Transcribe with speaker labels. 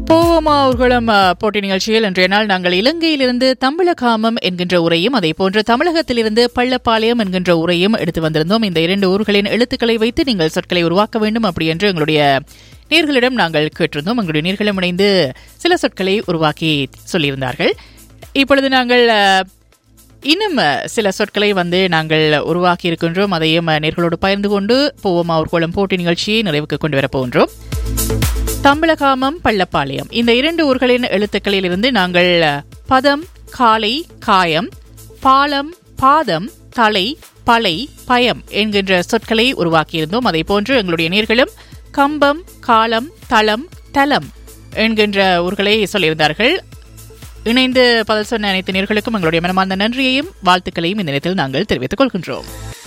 Speaker 1: போவோமா ஊர்வலம் அஹ், போட்டி நிகழ்ச்சியில் இன்றைய நாள் நாங்கள் இலங்கையிலிருந்து தம்பளகாமம் என்கின்ற உரையும் அதே போன்று தமிழகத்திலிருந்து பள்ளப்பாளையம் என்கின்ற உரையும் எடுத்து வந்திருந்தோம் இந்த இரண்டு ஊர்களின் எழுத்துக்களை வைத்து நீங்கள் சொற்களை உருவாக்க வேண்டும் அப்படி என்று எங்களுடைய நேர்களிடம் நாங்கள் கேட்டிருந்தோம் எங்களுடைய நேர்களும் இணைந்து சில சொற்களை உருவாக்கி சொல்லியிருந்தார்கள் இப்பொழுது நாங்கள் அஹ், இன்னும் அஹ், சில சொற்களை வந்து நாங்கள் உருவாக்கி இருக்கின்றோம் அதையும் அஹ், நேர்களோடு பகிர்ந்து கொண்டு போவோமா ஊர்வலம் போட்டி நிகழ்ச்சியை நிறைவுக்கு கொண்டு வரப் போகின்றோம் தம்பளகாமம் பள்ளப்பாளையம் இந்த இரண்டு ஊர்களின் எழுத்துக்களில் இருந்து நாங்கள் பதம் காலை காயம் பாலம் பாதம் தலை பலை பயம் என்கின்ற சொற்களை உருவாக்கியிருந்தோம் அதே போன்று எங்களுடைய நேர்களும் கம்பம் காலம் தளம் தலம் என்கின்ற ஊர்களை சொல்லியிருந்தார்கள் இணைந்து பதில் சொன்ன அனைத்து நேர்களுக்கும் எங்களுடைய மனமார்ந்த நன்றியையும் வாழ்த்துக்களையும் இந்த நேரத்தில் நாங்கள் தெரிவித்துக் கொள்கின்றோம்